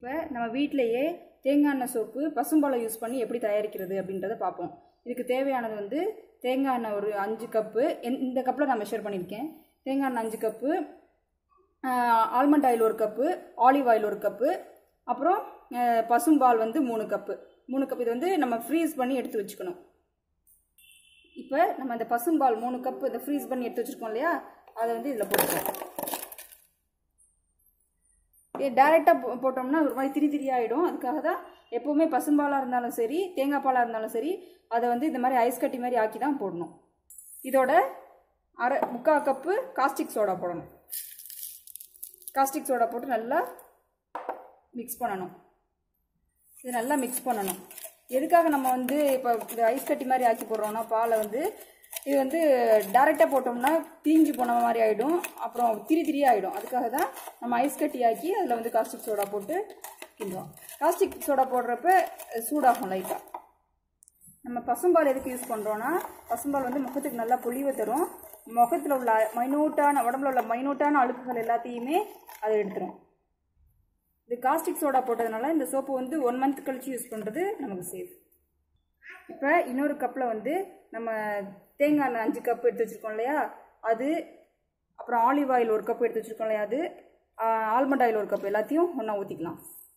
இப்போ நம்ம வீட்டிலையே தேங்காய் எண்ணெய் சோப்பு பசும்பாலை யூஸ் பண்ணி எப்படி தயாரிக்கிறது அப்படின்றத பார்ப்போம் இதுக்கு தேவையானது வந்து தேங்காய் எண்ணெய் ஒரு அஞ்சு கப்பு இந்த கப்பில் நான் மெஷர் பண்ணியிருக்கேன் தேங்காய் எண்ணெய் அஞ்சு கப்பு ஆல்மண்ட் ஆயில் ஒரு கப்பு ஆலிவ் ஆயில் ஒரு கப்பு அப்புறம் அஹ், பசும்பால் வந்து மூணு கப்பு மூணு கப் இது வந்து நம்ம ஃப்ரீஸ் பண்ணி எடுத்து வச்சுக்கணும் இப்போ நம்ம இந்த பசும்பால் மூணு கப்பு இதை ஃப்ரீஸ் பண்ணி எடுத்து வச்சுருக்கோம் இல்லையா அதை வந்து இதில் போட்டுக்கலாம் டேரெக்டாக போட்டோம்னா ஒரு மாதிரி திரி திரி ஆகிடும் அதுக்காக தான் எப்போவுமே பசும்பாலாக இருந்தாலும் சரி தேங்காய் பாலாக இருந்தாலும் சரி அதை வந்து இந்த மாதிரி ஐஸ் கட்டி மாதிரி ஆக்கி தான் போடணும் இதோட அரை முக்கால் கப்பு காஸ்டிக் சோடா போடணும் காஸ்டிக் சோடா போட்டு நல்லா மிக்ஸ் பண்ணணும் இது நல்லா மிக்ஸ் பண்ணணும் எதுக்காக நம்ம வந்து இப்போ இந்த ஐஸ் கட்டி மாதிரி ஆக்கி போடுறோம்னா பாலை வந்து இது வந்து டைரெக்டாக போட்டோம்னா தீஞ்சு போன மாதிரி ஆகிடும் அப்புறம் திரி திரி ஆகிடும் அதுக்காக தான் நம்ம ஐஸ் கட்டி ஆக்கி அதில் வந்து காஸ்டிக் சோடா போட்டு கிண்டுவோம் காஸ்டிக் சோடா போடுறப்ப சூடாகும் லைட்டாக நம்ம பசும்பால் எதுக்கு யூஸ் பண்ணுறோன்னா பசும்பால் வந்து முகத்துக்கு நல்லா பொலிவை தரும் முகத்தில் உள்ள மைனூட்டான உடம்புல உள்ள மைனூட்டான அழுக்குகள் எல்லாத்தையுமே அதை எடுத்துரும் இது காஸ்டிக் சோடா போட்டதுனால இந்த சோப்பு வந்து ஒன் மந்த் கழிச்சு யூஸ் பண்ணுறது நமக்கு சேஃப் இப்போ இன்னொரு கப்பில் வந்து நம்ம தேங்காய் எண்ணெய் அஞ்சு கப் எடுத்து வச்சுருக்கோம் இல்லையா அது அப்புறம் ஆலிவ் ஆயில் ஒரு கப் எடுத்து வச்சுருக்கோம் இல்லையா அது ஆல்மண்ட் ஆயில் ஒரு கப் எல்லாத்தையும் ஒன்றா ஊற்றிக்கலாம்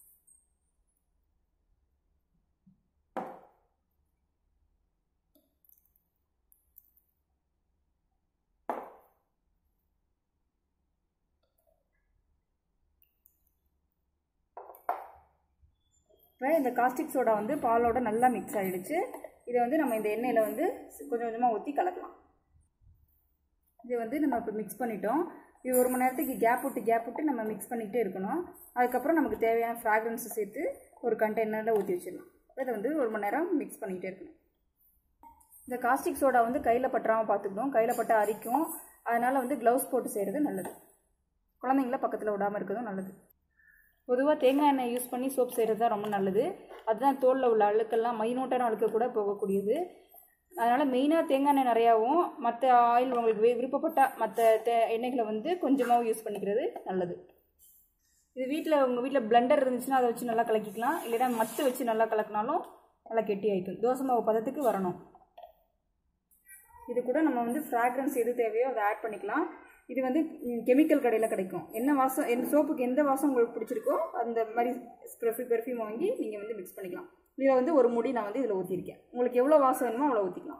இப்போ இந்த காஸ்டிக் சோடா வந்து பாலோட நல்லா மிக்ஸ் ஆகிடுச்சு இதை வந்து நம்ம இந்த எண்ணெயில் வந்து கொஞ்சம் கொஞ்சமாக ஊற்றி கலக்கலாம் இது வந்து நம்ம இப்போ மிக்ஸ் பண்ணிட்டோம் இது ஒரு மணி நேரத்துக்கு கேப் விட்டு கேப் விட்டு நம்ம மிக்ஸ் பண்ணிக்கிட்டே இருக்கணும் அதுக்கப்புறம் நமக்கு தேவையான ஃப்ராக்ரன்ஸை சேர்த்து ஒரு கண்டெய்னரில் ஊற்றி வச்சிடலாம் இதை வந்து ஒரு மணி நேரம் மிக்ஸ் பண்ணிக்கிட்டே இருக்கணும் இந்த காஸ்டிக் சோடா வந்து கையில் பற்றாமல் பார்த்துக்கணும் கையில் பட்ட அரிக்கும் அதனால் வந்து க்ளவுஸ் போட்டு செய்கிறது நல்லது குழந்தைங்கள பக்கத்தில் விடாமல் இருக்கிறதும் நல்லது பொதுவாக தேங்காய் எண்ணெய் யூஸ் பண்ணி சோப் செய்கிறது தான் ரொம்ப நல்லது அதுதான் தோலில் உள்ள அழுக்கெல்லாம் மைனூட்டான அழுக்கு கூட போகக்கூடியது அதனால் மெயினாக தேங்காய் எண்ணெய் நிறையாவும் மற்ற ஆயில் உங்களுக்கு வி- விருப்பப்பட்ட மற்ற தே எண்ணெய்களை வந்து கொஞ்சமாகவும் யூஸ் பண்ணிக்கிறது நல்லது இது வீட்டில் உங்கள் வீட்டில் பிளெண்டர் இருந்துச்சுன்னா அதை வச்சு நல்லா கலக்கிக்கலாம் இல்லைன்னா மத்து வச்சு நல்லா கலக்கினாலும் நல்லா கெட்டி ஆயிக்கும் தோசை மாவு பதத்துக்கு வரணும் இது கூட நம்ம வந்து ஃப்ராக்ரன்ஸ் எது தேவையோ அதை ஆட் பண்ணிக்கலாம் இது வந்து கெமிக்கல் கடையில் கிடைக்கும் என்ன வாசம் எந்த சோப்புக்கு எந்த வாசம் உங்களுக்கு பிடிச்சிருக்கோ அந்த மாதிரி பெர்ஃப்யூம் பெர்ஃப்யூம் வாங்கி நீங்கள் வந்து மிக்ஸ் பண்ணிக்கலாம் இதில் வந்து ஒரு முடி நான் வந்து இதில் ஊற்றிருக்கேன் உங்களுக்கு எவ்வளோ வாசம் வேணுமோ அவ்வளோ ஊற்றிக்கலாம்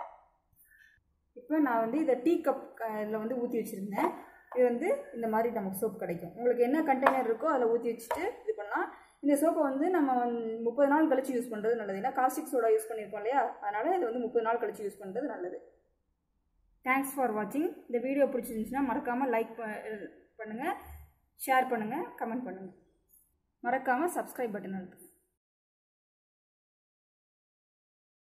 இப்போ நான் வந்து இதை டீ கப் இதில் வந்து ஊற்றி வச்சுருந்தேன் இது வந்து இந்த மாதிரி நமக்கு சோப்பு கிடைக்கும் உங்களுக்கு என்ன கண்டெய்னர் இருக்கோ அதில் ஊற்றி வச்சுட்டு இது பண்ணலாம் இந்த சோப்பை வந்து நம்ம வந்து முப்பது நாள் கழிச்சு யூஸ் பண்ணுறது நல்லது ஏன்னா காஸ்டிக் சோடா யூஸ் பண்ணியிருக்கோம் இல்லையா அதனால் இது வந்து முப்பது நாள் கழிச்சு யூஸ் பண்ணுறது நல்லது தேங்க்ஸ் ஃபார் வாட்சிங் இந்த வீடியோ பிடிச்சிருந்துச்சுன்னா மறக்காமல் லைக் பண்ணுங்கள் ஷேர் பண்ணுங்கள் கமெண்ட் பண்ணுங்கள் மறக்காமல் சப்ஸ்கிரைப் பட்டன் அழுத்துங்க